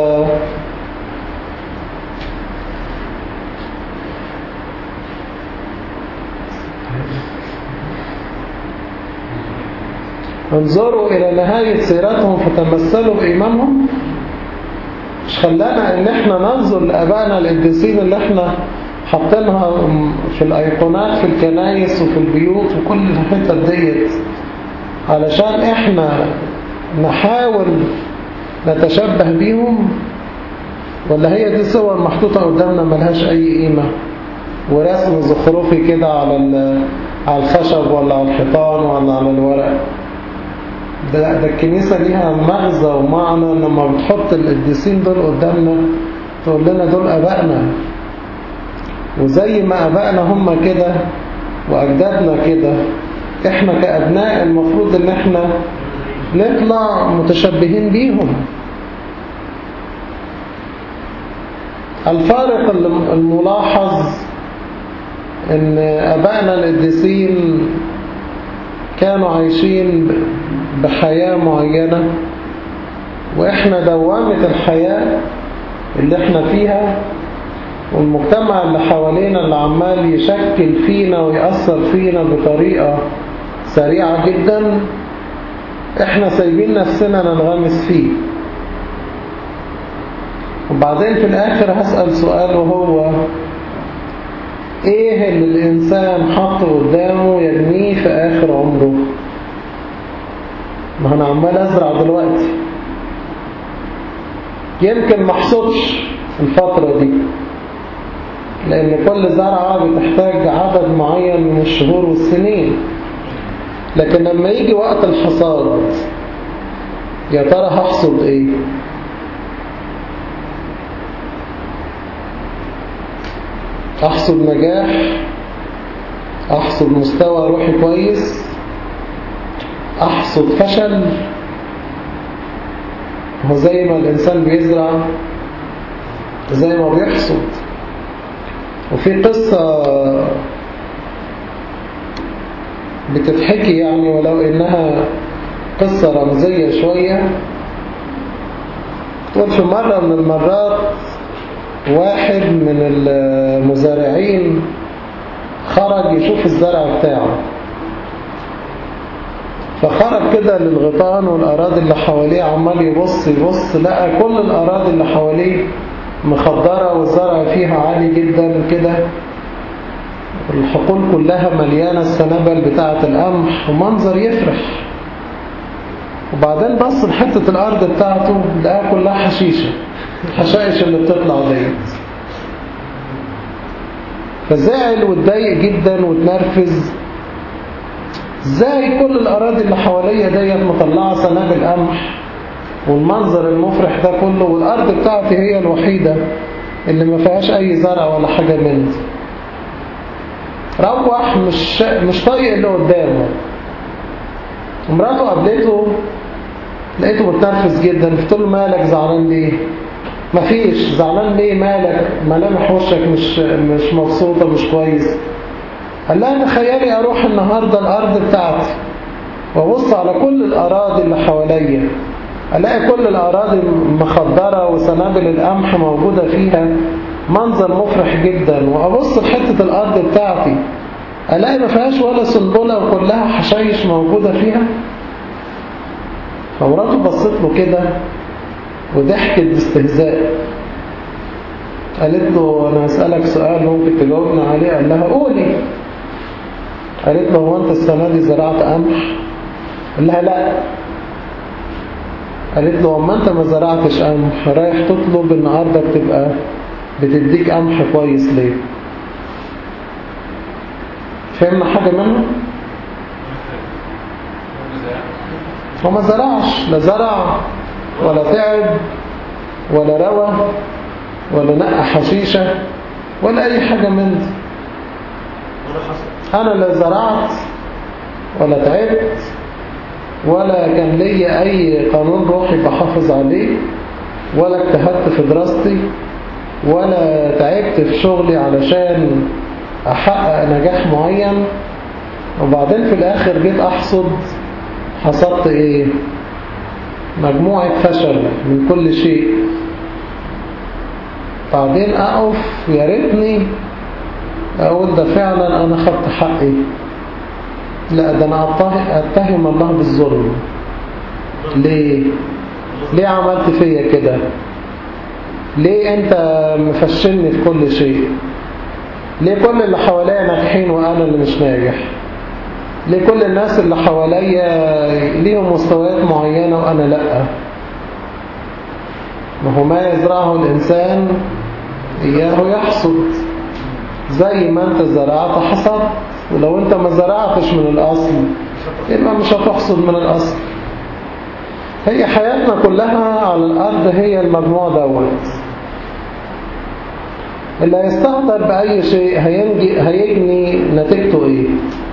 انظروا إلى نهاية سيرتهم فتمثلوا بإيمانهم مش خلانا ان احنا ننظر لأبائنا القديسين اللي احنا حاطينها في الأيقونات في الكنايس وفي البيوت وكل الحتت ديت علشان احنا نحاول نتشبه بيهم ولا هي دي صور محطوطة قدامنا ملهاش أي قيمة ورسم زخرفي كده على على الخشب ولا على الحيطان ولا على الورق ده, ده الكنيسة ليها مغزى ومعنى لما بتحط القديسين دول قدامنا تقول لنا دول أبائنا وزي ما أبائنا هم كده وأجدادنا كده احنا كأبناء المفروض ان احنا نطلع متشبهين بيهم الفارق الملاحظ ان ابائنا القديسين كانوا عايشين بحياة معينة واحنا دوامة الحياة اللي احنا فيها والمجتمع اللي حوالينا اللي عمال يشكل فينا ويأثر فينا بطريقة سريعة جدا احنا سايبين نفسنا ننغمس فيه وبعدين في الاخر هسأل سؤال وهو ايه اللي الانسان حطه قدامه يرميه في اخر عمره ما انا عمال ازرع دلوقتي يمكن ما احصدش الفترة دي لان كل زرعة بتحتاج عدد معين من الشهور والسنين لكن لما يجي وقت الحصاد يا ترى هحصد ايه احصد نجاح احصد مستوى روحي كويس احصد فشل هو زي ما الانسان بيزرع زي ما بيحصد وفي قصة بتتحكي يعني ولو انها قصة رمزية شوية تقول في مرة من المرات واحد من المزارعين خرج يشوف الزرع بتاعه فخرج كده للغيطان والأراضي اللي حواليه عمال يبص يبص لقى كل الأراضي اللي حواليه مخضرة والزرع فيها عالي جدا كده الحقول كلها مليانة السنابل بتاعة القمح ومنظر يفرح وبعدين بص لحتة الأرض بتاعته لقاها كلها حشيشة الحشائش اللي بتطلع ديت فزعل واتضايق جدا واتنرفز ازاي كل الأراضي اللي حواليا ديت مطلعة سنابل قمح والمنظر المفرح ده كله والأرض بتاعتي هي الوحيدة اللي ما فيهاش أي زرع ولا حاجة من دي روح مش مش طايق اللي قدامه مراته قابلته لقيته متنرفز جدا قلت له مالك زعلان ليه مفيش زعلان ليه مالك ملامح وشك مش مش مبسوطة مش كويس قال لها انا خيالي اروح النهاردة الارض بتاعتي وابص على كل الاراضي اللي حواليا الاقي كل الاراضي مخضرة وسنابل القمح موجودة فيها منظر مفرح جدا وابص لحتة الارض بتاعتي الاقي ما فيهاش ولا سنبلة وكلها حشايش موجودة فيها فمراته بصت له كده وضحكت باستهزاء قالت له انا هسألك سؤال ممكن تجاوبنا عليه قال لها قولي قالت له هو انت السنة دي زرعت قمح قال لها لا قالت له اما انت ما زرعتش قمح رايح تطلب النهارده بتبقى بتديك قمح كويس ليه فهمنا حاجة منه هو ما زرعش لا زرع ولا تعب ولا روى ولا نقى حشيشة ولا أي حاجة من دي أنا لا زرعت ولا تعبت ولا كان لي أي قانون روحي بحافظ عليه ولا اجتهدت في دراستي ولا تعبت في شغلي علشان أحقق نجاح معين وبعدين في الآخر جيت أحصد حصدت إيه مجموعة فشل من كل شيء بعدين أقف يا ريتني أقول ده فعلا أنا خدت حقي لا ده أنا أتهم الله بالظلم ليه ليه عملت فيا كده ليه أنت مفشلني في كل شيء ليه كل اللي حواليا ناجحين وأنا اللي مش ناجح ليه كل الناس اللي حواليا ليهم مستويات معينة وأنا لأ ما هو ما يزرعه الإنسان إياه يحصد زي ما أنت زرعت حصد ولو أنت ما زرعتش من الأصل يبقى مش هتحصد من الأصل هي حياتنا كلها على الأرض هي المجموع دوت اللي هيستهتر بأي شيء هينجي هيجني نتيجته إيه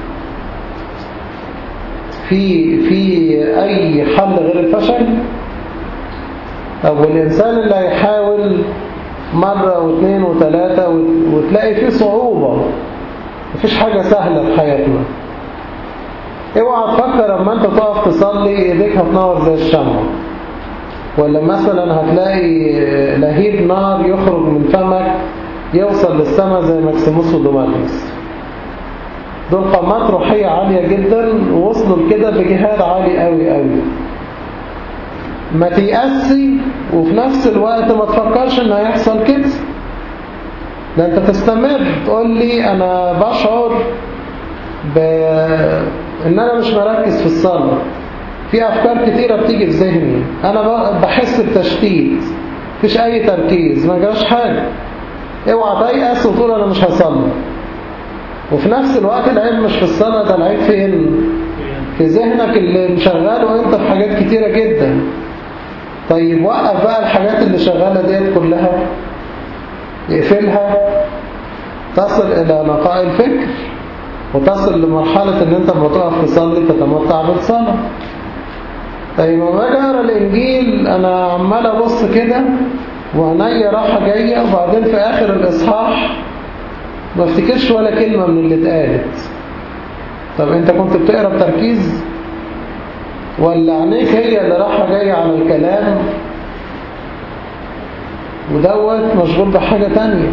في في أي حل غير الفشل طب والإنسان اللي هيحاول مرة واثنين وثلاثة وتلاقي فيه صعوبة مفيش حاجة سهلة في حياتنا اوعى تفكر اما انت تقف تصلي ايديك هتنور زي الشمعة ولا مثلا هتلاقي لهيب نار يخرج من فمك يوصل للسماء زي ماكسيموس ودوماتيس دول قامات روحية عالية جدا ووصلوا لكده بجهاد عالي قوي قوي ما تيأسي وفي نفس الوقت ما تفكرش ان هيحصل كده ده انت تستمر تقول لي انا بشعر ب... ان انا مش مركز في الصلاة في افكار كتيرة بتيجي في ذهني انا بحس بتشتيت مفيش اي تركيز ما جاش حاجة اوعى تيأس وتقول انا مش هصلي وفي نفس الوقت العيب مش في الصلاة ده العيب فين في ذهنك اللي مشغله انت في حاجات كتيرة جدا طيب وقف بقى الحاجات اللي شغالة ديت كلها اقفلها تصل الى نقاء الفكر وتصل لمرحلة ان انت لما تقف تصلي تتمتع بالصلاة طيب لما اجي اقرا الانجيل انا عمال ابص كده وعينيا رايحه جايه وبعدين في اخر الاصحاح ما افتكرش ولا كلمة من اللي اتقالت طب انت كنت بتقرا بتركيز ولا عينيك هي اللي رايحه جايه على الكلام ودوت مشغول بحاجة تانية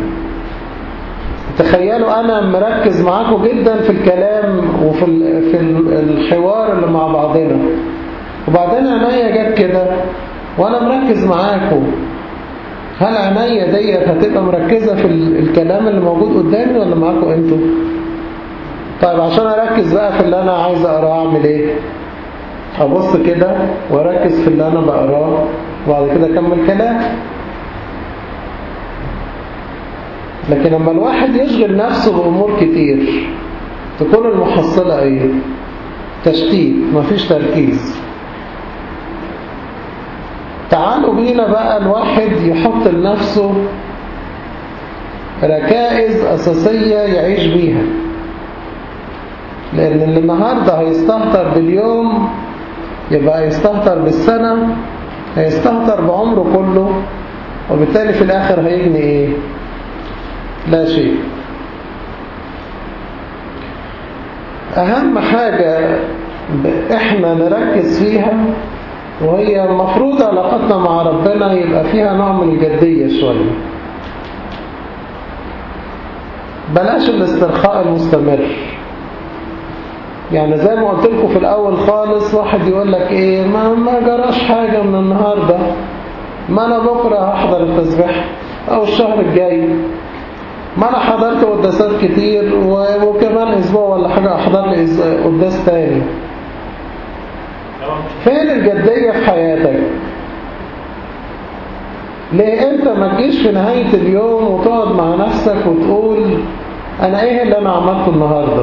تخيلوا أنا مركز معاكم جدا في الكلام وفي في الحوار اللي مع بعضنا وبعدين عينيا جت كده وأنا مركز معاكم هل عينيا ديت هتبقى مركزة في الكلام اللي موجود قدامي ولا معاكم انتوا طيب عشان أركز بقى في اللي أنا عايز أقراه أعمل إيه أبص كده وأركز في اللي أنا بقراه وبعد كده أكمل كلام لكن لما الواحد يشغل نفسه بأمور كتير تكون المحصلة ايه تشتيت مفيش تركيز تعالوا بينا بقى الواحد يحط لنفسه ركائز أساسية يعيش بيها لأن اللي النهاردة هيستهتر باليوم يبقى هيستهتر بالسنة هيستهتر بعمره كله وبالتالي في الآخر هيجني إيه لا شيء أهم حاجة إحنا نركز فيها وهي المفروض علاقتنا مع ربنا يبقى فيها نوع من الجدية شوية بلاش الاسترخاء المستمر يعني زي ما قلت لكم في الأول خالص واحد يقول لك إيه ما, ما جراش حاجة من النهاردة ما أنا بكرة هحضر التسبيح أو الشهر الجاي ما أنا حضرت قداسات كتير وكمان أسبوع ولا حاجة أحضر لي قداس تاني فين الجدية في حياتك ليه انت ما تجيش في نهاية اليوم وتقعد مع نفسك وتقول انا ايه اللي انا عملته النهاردة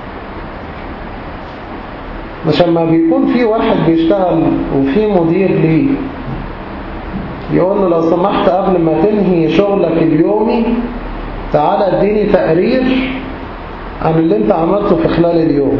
مش لما بيكون في واحد بيشتغل وفي مدير ليه يقول له لو سمحت قبل ما تنهي شغلك اليومي تعالى اديني تقرير عن اللي انت عملته في خلال اليوم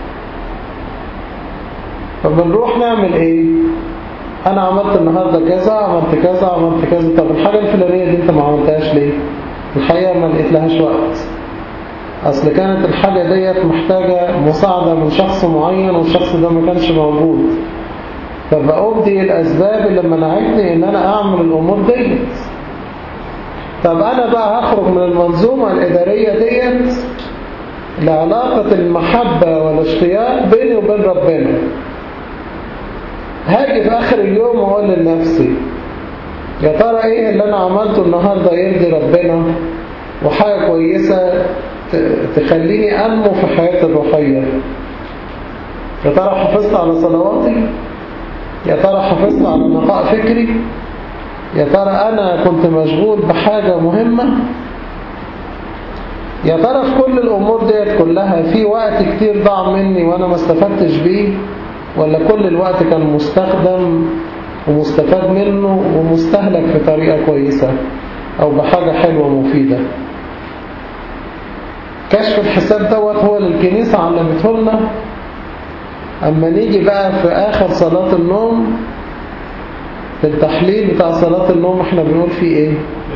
فبنروح نعمل ايه انا عملت النهاردة كذا عملت كذا عملت كذا طب الحاجة الفلانية دي انت ما عملتهاش ليه الحقيقة ما لقيت لهاش وقت اصل كانت الحاجة ديت محتاجة مساعدة من شخص معين والشخص ده ما كانش موجود فبأبدي الاسباب اللي منعتني ان انا اعمل الامور ديت طب انا بقى هخرج من المنظومة الادارية ديت لعلاقة المحبة والاشتياق بيني وبين ربنا هاجي في آخر اليوم وأقول لنفسي يا ترى إيه اللي أنا عملته النهاردة يرضي ربنا وحاجة كويسة تخليني أنمو في حياتي الروحية يا ترى حافظت على صلواتي يا ترى حافظت على نقاء فكري يا ترى أنا كنت مشغول بحاجة مهمة يا ترى في كل الأمور ديت كلها في وقت كتير ضاع مني وأنا ما استفدتش بيه ولا كل الوقت كان مستخدم ومستفاد منه ومستهلك في طريقة كويسة أو بحاجة حلوة مفيدة كشف الحساب دوت هو اللي الكنيسة علمته لنا أما نيجي بقى في آخر صلاة النوم في التحليل بتاع صلاة النوم احنا بنقول فيه ايه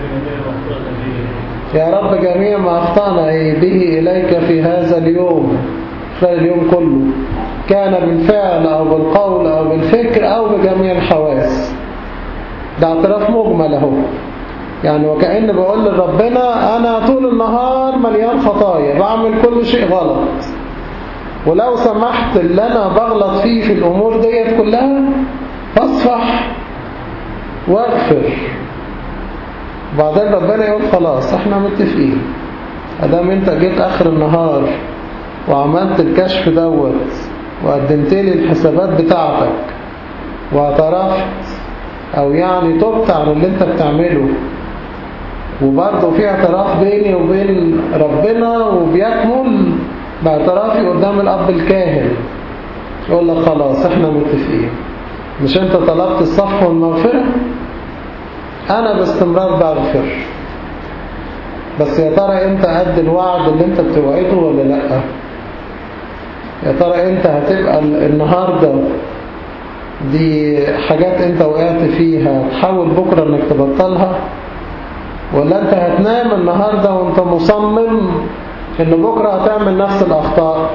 يا رب جميع ما أخطأنا به إليك في هذا اليوم خلال اليوم كله كان بالفعل أو بالقول أو بالفكر أو بجميع الحواس ده اعتراف مجمل اهو يعني وكأن بقول لربنا أنا طول النهار مليان خطايا بعمل كل شيء غلط ولو سمحت اللي أنا بغلط فيه في الأمور ديت كلها فاصفح واغفر وبعدين ربنا يقول خلاص احنا متفقين ادام انت جيت اخر النهار وعملت الكشف دوت وقدمت لي الحسابات بتاعتك واعترفت او يعني تبت عن اللي انت بتعمله وبرضه في اعتراف بيني وبين ربنا وبيكمل باعترافي قدام الاب الكاهن يقول لك خلاص احنا متفقين مش انت طلبت الصفح والمغفرة انا باستمرار بغفر بس يا ترى انت قد الوعد اللي انت بتوعده ولا لا يا ترى انت هتبقى النهاردة دي حاجات انت وقعت فيها تحاول بكرة انك تبطلها ولا انت هتنام النهاردة وانت مصمم ان بكرة هتعمل نفس الاخطاء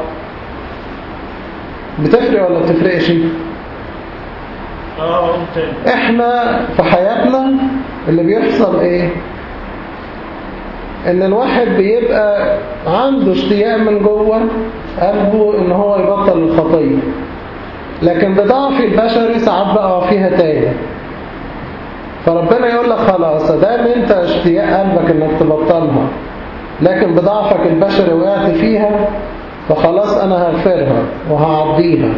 بتفرق ولا بتفرقش احنا في حياتنا اللي بيحصل ايه ان الواحد بيبقى عنده اشتياق من جوه قلبه ان هو يبطل الخطية لكن بضعف البشري ساعات بقى فيها تاني فربنا يقول لك خلاص دام انت اشتياق قلبك انك تبطلها لكن بضعفك البشري وقعت فيها فخلاص انا هغفرها وهعديها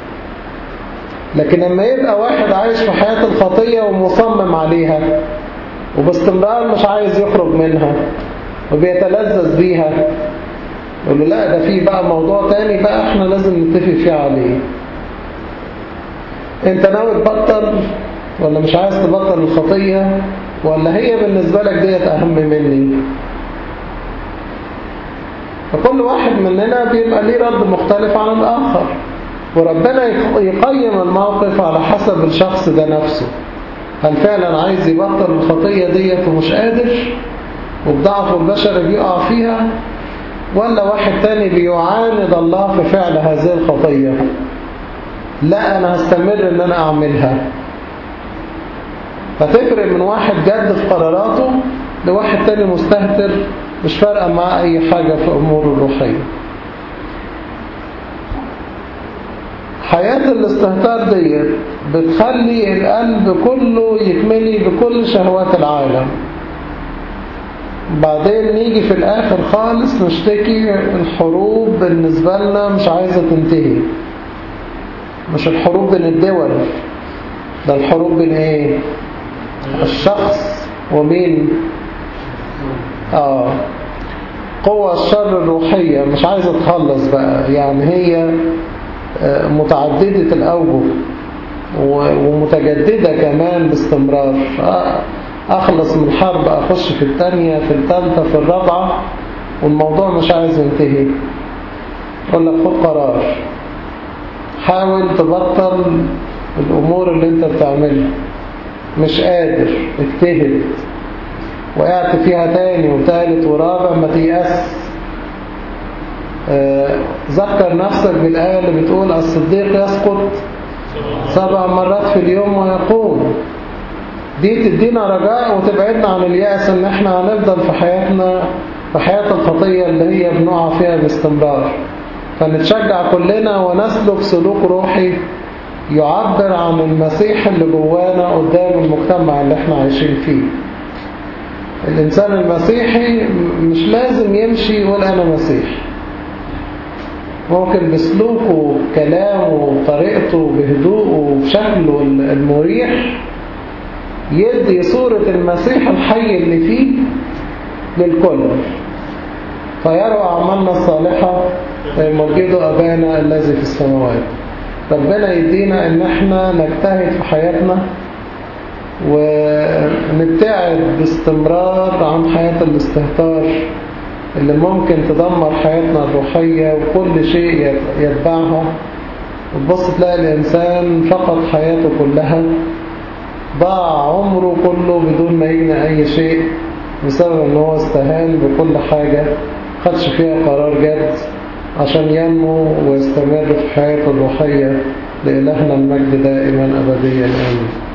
لكن لما يبقى واحد عايش في حياة الخطية ومصمم عليها وباستمرار مش عايز يخرج منها وبيتلذذ بيها يقول له لا ده في بقى موضوع تاني بقى احنا لازم نتفق فيه عليه انت ناوي تبطل ولا مش عايز تبطل الخطية ولا هي بالنسبة لك ديت اهم مني فكل واحد مننا بيبقى ليه رد مختلف عن الآخر وربنا يقيم الموقف على حسب الشخص ده نفسه هل فعلا عايز يبطل الخطية ديت ومش قادر وبضعفه البشري بيقع فيها ولا واحد تاني بيعاند الله في فعل هذه الخطية لا أنا هستمر أن أنا أعملها فتفرق من واحد جد في قراراته لواحد تاني مستهتر مش فارقة معاه أي حاجة في أموره الروحية حياة الاستهتار ديت بتخلي القلب كله يتملي بكل شهوات العالم بعدين نيجي في الآخر خالص نشتكي الحروب بالنسبة لنا مش عايزة تنتهي مش الحروب بين الدول ده الحروب بين ايه الشخص ومين اه قوة الشر الروحية مش عايزة تخلص بقى يعني هي متعددة الأوجه ومتجددة كمان باستمرار أخلص من حرب أخش في الثانية في الثالثة في الرابعة والموضوع مش عايز ينتهي أقول لك خد قرار حاول تبطل الأمور اللي أنت بتعملها مش قادر اجتهد وقعت فيها تاني وتالت ورابع ما تيأس آه ذكر نفسك بالآية اللي بتقول الصديق يسقط سبع مرات في اليوم ويقوم دي تدينا رجاء وتبعدنا عن اليأس ان احنا هنفضل في حياتنا في حياة الخطية اللي هي بنقع فيها باستمرار فنتشجع كلنا ونسلك سلوك روحي يعبر عن المسيح اللي جوانا قدام المجتمع اللي احنا عايشين فيه الإنسان المسيحي مش لازم يمشي يقول أنا مسيحي ممكن بسلوكه بكلامه بطريقته بهدوءه بشكله المريح يدي صورة المسيح الحي اللي فيه للكل فيروا أعمالنا الصالحة ويمجدوا أبانا الذي في السماوات ربنا يدينا ان احنا نجتهد في حياتنا ونبتعد باستمرار عن حياة الاستهتار اللي ممكن تدمر حياتنا الروحية وكل شيء يتبعها وتبص تلاقي الإنسان فقد حياته كلها ضاع عمره كله بدون ما يجني أي شيء بسبب ان هو استهان بكل حاجة خدش فيها قرار جد عشان ينمو ويستمر في حياته الروحية لإلهنا المجد دائما أبديا آمين